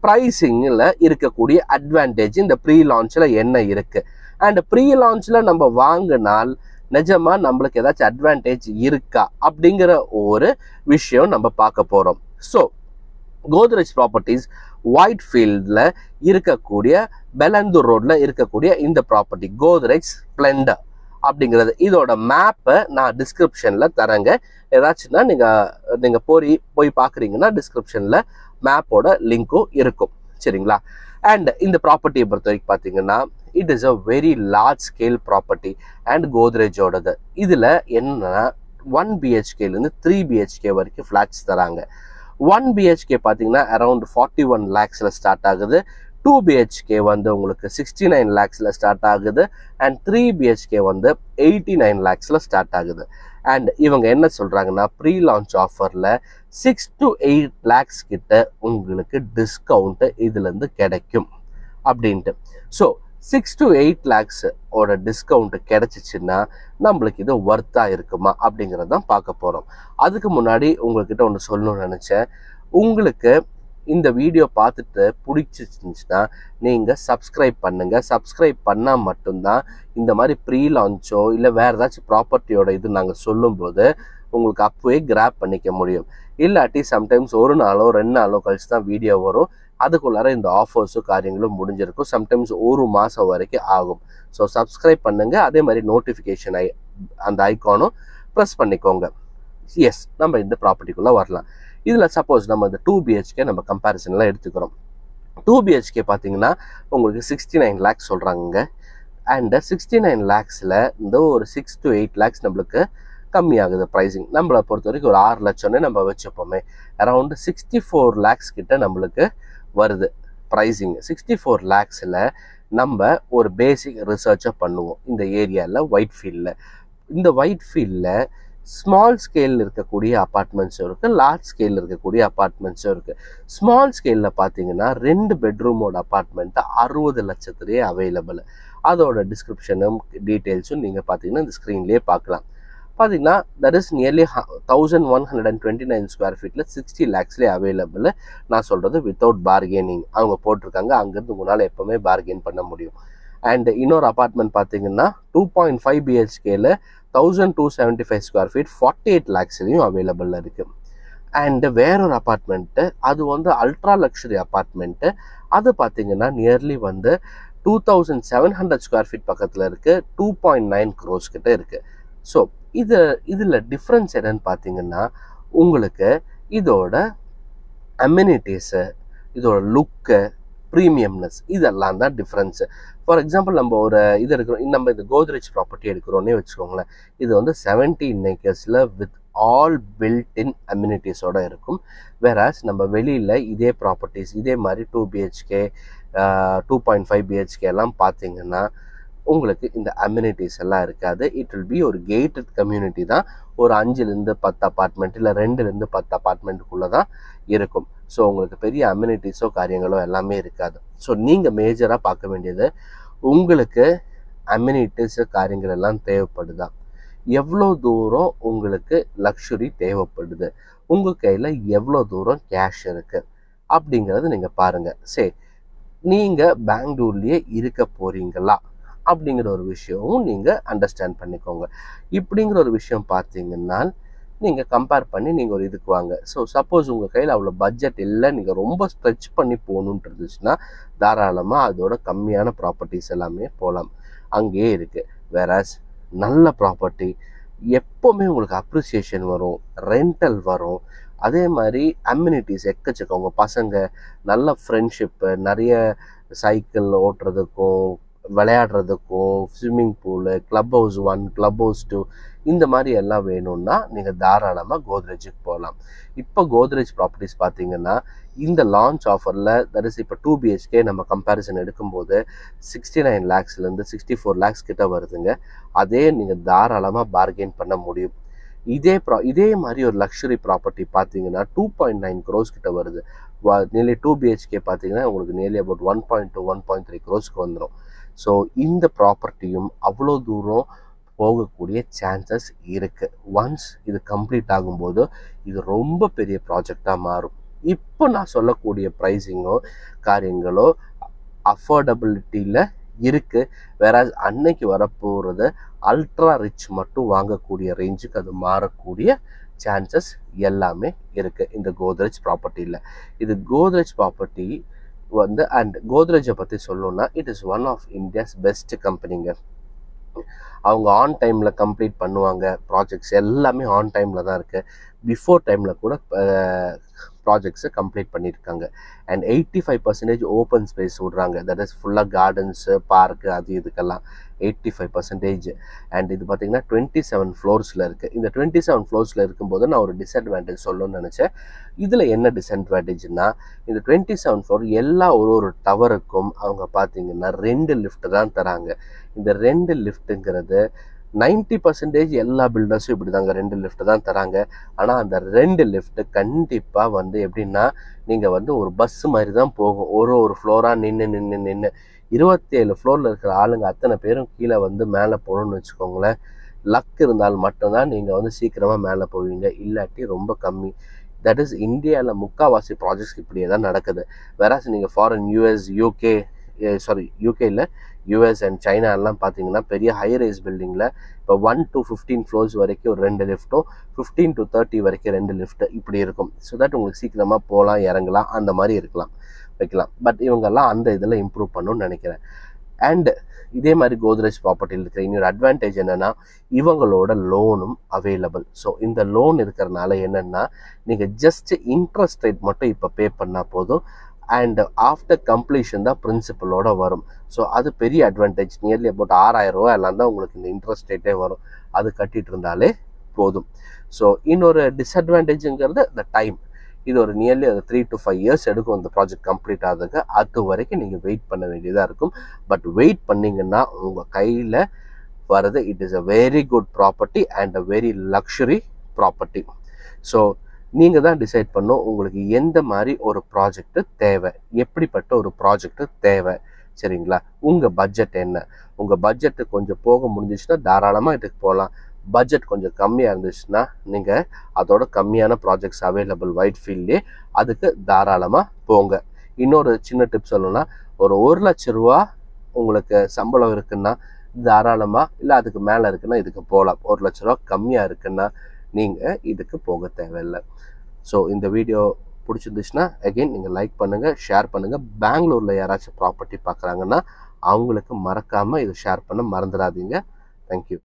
ப்ரைஸிங்கில் இருக்கக்கூடிய அட்வான்டேஜ் இந்த ப்ரீ லான்ச்சில் என்ன இருக்குது அண்ட் ப்ரீ லான்ச்சில் நம்ம வாங்கினால் நிஜமா நம்மளுக்கு ஏதாச்சும் அட்வான்டேஜ் இருக்கா அப்படிங்கிற ஒரு விஷயம் நம்ம பார்க்க போகிறோம் ஸோ கோத்ரேஜ் ப்ராப்பர்ட்டிஸ் ஒயிட் ஃபீல்டில் இருக்கக்கூடிய பெலந்தூர் ரோட்டில் இருக்கக்கூடிய இந்த ப்ராப்பர்ட்டி கோத்ரேஜ் ஸ்ப்ளெண்டர் அப்படிங்கிறது இதோட மேப்பை நான் டிஸ்கிரிப்ஷனில் தரேங்க ஏதாச்சும்னா நீங்கள் நீங்கள் போய் போய் பார்க்குறீங்கன்னா டிஸ்கிரிப்ஷனில் மேப்போட லிங்க்கும் இருக்கும் சரிங்களா அண்ட் இந்த ப்ராப்பர்ட்டியை பொறுத்த வரைக்கும் பார்த்தீங்கன்னா it is a very large scale property and கோத்ரேஜோடது இதில் என்னன்னா ஒன் பிஹெச்கேலேருந்து த்ரீ பிஹெச்கே வரைக்கும் ஃப்ளாட்ஸ் தராங்க ஒன் பிஹெச்கே பார்த்தீங்கன்னா அரௌண்ட் ஃபார்ட்டி ஒன் லேக்ஸில் ஸ்டார்ட் ஆகுது டூ பிஹெச்கே வந்து உங்களுக்கு சிக்ஸ்டி நைன் லேக்ஸில் ஸ்டார்ட் ஆகுது அண்ட் த்ரீ பிஹெச்கே வந்து எயிட்டி நைன் லேக்ஸில் ஸ்டார்ட் ஆகுது அண்ட் இவங்க என்ன சொல்கிறாங்கன்னா ப்ரீ லான்ச் ஆஃபரில் சிக்ஸ் டு எயிட் லேக்ஸ் கிட்ட உங்களுக்கு டிஸ்கவுண்ட்டு இதுலேருந்து கிடைக்கும் அப்படின்ட்டு so six to eight lakhs ஓட டிஸ்கவுண்ட் கிடைச்சிச்சுன்னா நம்மளுக்கு இது ஒர்த்தாக இருக்குமா அப்படிங்கிறத தான் பார்க்க போகிறோம் அதுக்கு முன்னாடி உங்கள்கிட்ட ஒன்று சொல்லணும்னு நினச்சேன் உங்களுக்கு இந்த வீடியோ பார்த்துட்டு பிடிச்சிருந்துச்சுன்னா நீங்கள் சப்ஸ்கிரைப் பண்ணுங்கள் சப்ஸ்கிரைப் பண்ணால் மட்டும்தான் இந்த மாதிரி ப்ரீ லான்ச்சோ இல்லை வேறு ஏதாச்சும் ப்ராப்பர்ட்டியோட இது நாங்கள் சொல்லும்போது உங்களுக்கு அப்போவே கிராப் பண்ணிக்க முடியும் இல்லாட்டி சம்டைம்ஸ் ஒரு நாளோ ரெண்டு நாளோ கழிச்சு தான் வீடியோ வரும் அதுக்குள்ளார இந்த ஆஃபர்ஸும் காரியங்களும் முடிஞ்சிருக்கும் சம்டைம்ஸ் ஒரு மாதம் வரைக்கும் ஆகும் ஸோ சப்ஸ்கிரைப் பண்ணுங்கள் அதே மாதிரி நோட்டிஃபிகேஷன் ஐ அந்த ஐக்கானும் ப்ரெஸ் பண்ணிக்கோங்க எஸ் நம்ம இந்த ப்ராப்பர்ட்டிக்குள்ளே வரலாம் இதில் சப்போஸ் நம்ம இந்த டூ பிஹெச்கே நம்ம கம்பேரிசன்லாம் எடுத்துக்கிறோம் டூ பிஹெச்கே பார்த்தீங்கன்னா உங்களுக்கு சிக்ஸ்டி நைன் லேக்ஸ் சொல்கிறாங்க அண்ட் சிக்ஸ்டி நைன் லேக்ஸில் இந்த ஒரு சிக்ஸ் டு எயிட் லேக்ஸ் நம்மளுக்கு கம்மியாகுது ப்ரைஸிங் நம்மளை பொறுத்த வரைக்கும் ஒரு ஆறு லட்சம்னு நம்ம வச்சுப்போமே அரவுண்டு சிக்ஸ்டி ஃபோர் லேக்ஸ் கிட்ட நம்மளுக்கு வருது ப்ரைஸிங் சிக்ஸ்டி ஃபோர் லேக்ஸில் நம்ம ஒரு பேசிக் ரிசர்ச்சை பண்ணுவோம் இந்த ஏரியாவில் ஒயிட் ஃபீல்டில் இந்த ஒயிட் ஃபீல்டில் ஸ்மால் ஸ்கேலில் இருக்கக்கூடிய அப்பார்ட்மெண்ட்ஸும் இருக்குது லார்ஜ் ஸ்கேலில் இருக்கக்கூடிய அப்பார்ட்மெண்ட்ஸும் இருக்குது ஸ்மால் ஸ்கேலில் பார்த்தீங்கன்னா ரெண்டு பெட்ரூமோட அப்பார்ட்மெண்ட்டு அறுபது லட்சத்துலேயே அவைலபிள் அதோட டிஸ்கிரிப்ஷனும் டீட்டெயில்ஸும் நீங்கள் பார்த்தீங்கன்னா இந்த ஸ்க்ரீன்லேயே பார்க்கலாம் பார்த்தீங்கன்னா that is nearly thousand one hundred and twenty nine square ஃபீட்டில் சிக்ஸ்டி லேக்ஸ்லேயே அவைலபிள் நான் சொல்கிறது வித்தவுட் பார்கெனிங் அவங்க போட்டிருக்காங்க அங்கேருந்து உங்களால் எப்போவுமே பார்கெயின் பண்ண முடியும் அண்ட் இன்னொரு அப்பார்ட்மெண்ட் பார்த்தீங்கன்னா டூ பாயிண்ட் ஃபைவ் பிஹெச்கேல thousand two seventy five square feet forty eight லேக்ஸ்லேயும் அவைலபிளில் இருக்குது அண்டு வேறொரு அப்பார்ட்மெண்ட்டு அது வந்து அல்ட்ரா லக்ஸரி அப்பார்ட்மெண்ட்டு அது பார்த்தீங்கன்னா நியர்லி வந்து two thousand seven hundred square feet பக்கத்தில் இருக்குது டூ பாயிண்ட் நைன் க்ரோஸ் கிட்ட இருக்குது ஸோ இது இதில் டிஃப்ரென்ஸ் என்னன்னு பார்த்தீங்கன்னா உங்களுக்கு இதோட அம்யூனிட்டிஸு இதோட லுக்கு ப்ரீமியம்னஸ் இதெல்லாம் தான் டிஃப்ரென்ஸு ஃபார் எக்ஸாம்பிள் நம்ம ஒரு இது எடுக்கிறோம் நம்ம இந்த கோத்ரேஜ் ப்ராப்பர்ட்டி எடுக்கிறோன்னே வச்சுக்கோங்களேன் இது வந்து செவன்டீன் ஏக்கர்ஸில் வித் ஆல் பில்ட் இன் அம்யூனிட்டிஸோட இருக்கும் வேறாஸ் நம்ம வெளியில் இதே ப்ராப்பர்ட்டிஸ் இதே மாதிரி two BHK two point five BHK எல்லாம் பார்த்தீங்கன்னா உங்களுக்கு இந்த அம்யூனிட்டிஸ் எல்லாம் இருக்காது இட் வில் பி ஒரு கேட்டட் கம்யூனிட்டி தான் ஒரு அஞ்சுலேருந்து பத்து அப்பார்ட்மெண்ட் இல்லை ரெண்டுலேருந்து பத்து அப்பார்ட்மெண்ட்டுக்குள்ளே தான் இருக்கும் ஸோ உங்களுக்கு பெரிய அம்யூனிட்டிஸோ காரியங்களோ எல்லாமே இருக்காது ஸோ நீங்கள் மேஜராக பார்க்க வேண்டியது உங்களுக்கு அம்யூனிட்டிஸ் காரியங்கள் எல்லாம் தேவைப்படுதா எவ்வளோ தூரம் உங்களுக்கு லக்ஸுரி தேவைப்படுது உங்கள் கையில் எவ்வளோ தூரம் கேஷ் இருக்குது அப்படிங்கிறத நீங்கள் பாருங்கள் சரி நீங்கள் பெங்களூர்லேயே இருக்க போகிறீங்களா அப்படிங்கிற ஒரு விஷயமும் நீங்கள் அண்டர்ஸ்டாண்ட் பண்ணிக்கோங்க இப்படிங்கிற ஒரு விஷயம் பார்த்தீங்கன்னா நீங்கள் கம்பேர் பண்ணி நீங்கள் ஒரு இதுக்கு வாங்க ஸோ சப்போஸ் உங்கள் கையில் அவ்வளோ பட்ஜெட் இல்லை நீங்கள் ரொம்ப ஸ்ட்ரெச் பண்ணி போகணுன்ட்டு இருந்துச்சுன்னா தாராளமாக அதோட கம்மியான ப்ராப்பர்ட்டிஸ் எல்லாமே போகலாம் அங்கேயே இருக்குது வேறாஸ் நல்ல ப்ராப்பர்ட்டி எப்போவுமே உங்களுக்கு அப்ரிசியேஷன் வரும் ரெண்டல் வரும் அதே மாதிரி அம்யூனிட்டிஸ் எக்கச்சக்கம் உங்கள் பசங்க நல்ல ஃப்ரெண்ட்ஷிப்பு நிறைய சைக்கிள் ஓட்டுறதுக்கும் விளையாடுறதுக்கும் swimming pool club house one club house two இந்த மாதிரி எல்லாம் வேணும்னா நீங்கள் தாராளமாக கோத்ரேஜுக்கு போகலாம் இப்போ கோத்ரேஜ் ப்ராப்பர்ட்டிஸ் பார்த்தீங்கன்னா இந்த லான்ச் ஆஃபரில் தட் இஸ் இப்போ டூ பிஹெச்கே நம்ம கம்பேரிசன் எடுக்கும்போது சிக்ஸ்டி நைன் லேக்ஸ்லேருந்து சிக்ஸ்டி ஃபோர் லேக்ஸ் கிட்ட வருதுங்க அதே நீங்கள் தாராளமாக பார்கெயின் பண்ண முடியும் இதே ப்ரா இதே மாதிரி ஒரு லக்ஸுரி ப்ராப்பர்ட்டி பார்த்தீங்கன்னா டூ பாயிண்ட் நைன் க்ரோஸ் கிட்ட வருது நியர்லி டூ பிஹெச்கே பார்த்தீங்கன்னா உங்களுக்கு nearly about one point two one point three க்ரோஸ்க்கு வந்துடும் ஸோ இந்த ப்ராப்பர்ட்டியும் அவ்வளோ தூரம் போகக்கூடிய சான்சஸ் இருக்குது ஒன்ஸ் இது கம்ப்ளீட் ஆகும்போது இது ரொம்ப பெரிய ப்ராஜெக்டாக மாறும் இப்போ நான் சொல்லக்கூடிய ப்ரைஸிங்கோ காரியங்களோ அஃபோர்டபிலிட்டியில் இருக்குது வேற அன்னைக்கு வரப்போகிறது அல்ட்ரா ரிச் மட்டும் வாங்கக்கூடிய ரேஞ்சுக்கு அது மாறக்கூடிய சான்சஸ் எல்லாமே இருக்குது இந்த கோத்ரெஜ் ப்ராப்பர்ட்டியில் இது கோத்ரெஜ் ப்ராப்பர்ட்டி வந்து அண்ட் கோத்ரெஜை பற்றி சொல்லணும்னா it is one of India's best கம்பெனிங்க அவங்க ஆன் டைமில் கம்ப்ளீட் பண்ணுவாங்க ப்ராஜெக்ட்ஸ் எல்லாமே ஆன் டைமில் தான் இருக்குது பிஃபோர் டைமில் கூட ப்ராஜெக்ட்ஸை கம்ப்ளீட் பண்ணியிருக்காங்க and eighty five percentage open space விட்றாங்க தட் இஸ் ஃபுல்லாக கார்டன்ஸு பார்க்கு அது இதுக்கெல்லாம் எயிட்டி ஃபைவ் பர்சன்டேஜ் அண்ட் இது பார்த்தீங்கன்னா டுவெண்ட்டி செவன் ஃப்ளோர்ஸில் இருக்குது இந்த டுவெண்ட்டி செவன் ஃப்ளோர்ஸில் இருக்கும்போது நான் ஒரு டிஸ்அட்வான்டேஜ் சொல்லணும்னு நினச்சேன் இதில் என்ன டிஸ்அட்வான்டேஜ்னா இந்த டுவெண்ட்டி செவன் ஃப்ளோர் எல்லா ஒரு ஒரு டவருக்கும் அவங்க பார்த்தீங்கன்னா ரெண்டு லிஃப்ட் தான் தராங்க இந்த ரெண்டு லிஃப்ட்டுங்கிறது நைன்டி பர்சன்டேஜ் எல்லா பில்டர்ஸும் இப்படி தாங்க ரெண்டு லிஃப்ட் தான் தராங்க ஆனால் அந்த ரெண்டு லிஃப்ட் கண்டிப்பாக வந்து எப்படின்னா நீங்கள் வந்து ஒரு பஸ் மாதிரி தான் போகும் ஒரு ஒரு ஃப்ளோராக நின்று நின்று நின்று இருபத்தேழு ஃப்ளோரில் இருக்கிற ஆளுங்க அத்தனை பேரும் கீழே வந்து மேலே போகணும்னு வச்சுக்கோங்களேன் லக் இருந்தால் மட்டும்தான் நீங்கள் வந்து சீக்கிரமாக மேலே போவீங்க இல்லாட்டி ரொம்ப கம்மி தட் இஸ் இந்தியாவில் முக்கால்வாசி ப்ராஜெக்ட்ஸ் இப்படியே தான் நடக்குது வேறாஸ் நீங்கள் ஃபாரின் யூஎஸ் யூகே சாரி யூகேயில் யூஎஸ் அண்ட் சைனா எல்லாம் பார்த்தீங்கன்னா பெரிய ஹை ரைஸ் பில்டிங்கில் இப்போ ஒன் டு ஃபிஃப்டீன் ஃப்ளோர்ஸ் வரைக்கும் ஒரு ரெண்டு லிஃப்ட்டும் ஃபிஃப்டீன் டு தேர்ட்டி வரைக்கும் ரெண்டு லிஃப்ட் இப்படி இருக்கும் ஸோ தட் உங்களுக்கு சீக்கிரமாக போகலாம் இறங்கலாம் அந்த மாதிரி இருக்கலாம் வைக்கலாம் பட் இவங்கெல்லாம் அந்த இதில் இம்ப்ரூவ் பண்ணணும்னு நினைக்கிறேன் அண்ட் இதே மாதிரி கோத்ரேஜ் ப்ராப்பர்ட்டியில் இருக்கிற இன்னொரு அட்வான்டேஜ் என்னென்னா இவங்களோட லோனும் அவைலபிள் ஸோ இந்த லோன் இருக்கிறனால என்னென்னா நீங்கள் ஜஸ்ட் இன்ட்ரெஸ்ட் ரேட் மட்டும் இப்போ பே பண்ணால் போதும் அண்ட் ஆஃப்டர் கம்ப்ளீஷன் தான் பிரின்சிபலோட வரும் ஸோ அது பெரிய அட்வான்டேஜ் நியர்லி அபவுட் ஆறாயிரம் ரூபா எல்லாம் தான் உங்களுக்கு இந்த இன்ட்ரெஸ்ட் ரேட்டே வரும் அது கட்டிட்டு இருந்தாலே போதும் ஸோ இன்னொரு டிஸ்அட்வான்டேஜுங்கிறது த டைம் இது ஒரு நியர்லி ஒரு த்ரீ டு ஃபைவ் இயர்ஸ் எடுக்கும் இந்த ப்ராஜெக்ட் கம்ப்ளீட் ஆகுதுக்கு அது வரைக்கும் நீங்கள் வெயிட் பண்ண வேண்டியதாக இருக்கும் பட் வெயிட் பண்ணிங்கன்னா உங்கள் கையில் வர்றது it is a very good property and a very luxury property so நீங்கள் தான் டிசைட் பண்ணும் உங்களுக்கு எந்த மாதிரி ஒரு ப்ராஜெக்ட் தேவை எப்படிப்பட்ட ஒரு ப்ராஜெக்ட் தேவை சரிங்களா உங்கள் பட்ஜெட் என்ன உங்கள் பட்ஜெட்டு கொஞ்சம் போக முடிஞ்சிச்சுன்னா தாராளமாக இதுக்கு போகலாம் பட்ஜெட் கொஞ்சம் கம்மியாக இருந்துச்சுன்னா நீங்கள் அதோட கம்மியான ப்ராஜெக்ட்ஸ் அவைலபிள் ஒயிட் ஃபீல்ட்லேயே அதுக்கு தாராளமாக போங்க இன்னொரு சின்ன டிப் சொல்லணும்னா ஒரு ஒரு லட்ச ரூபா உங்களுக்கு சம்பளம் இருக்குன்னா தாராளமாக இல்லை அதுக்கு மேலே இருக்குன்னா இதுக்கு போகலாம் ஒரு லட்ச ரூபா கம்மியாக இருக்குன்னா நீங்கள் இதுக்கு போக தேவையில்லை ஸோ இந்த வீடியோ பிடிச்சிருந்துச்சுன்னா அகெயின் நீங்கள் லைக் பண்ணுங்கள் ஷேர் பண்ணுங்கள் பெங்களூரில் யாராச்சும் ப்ராப்பர்ட்டி பார்க்குறாங்கன்னா அவங்களுக்கு மறக்காமல் இதை ஷேர் பண்ண மறந்துடாதீங்க தேங்க்யூ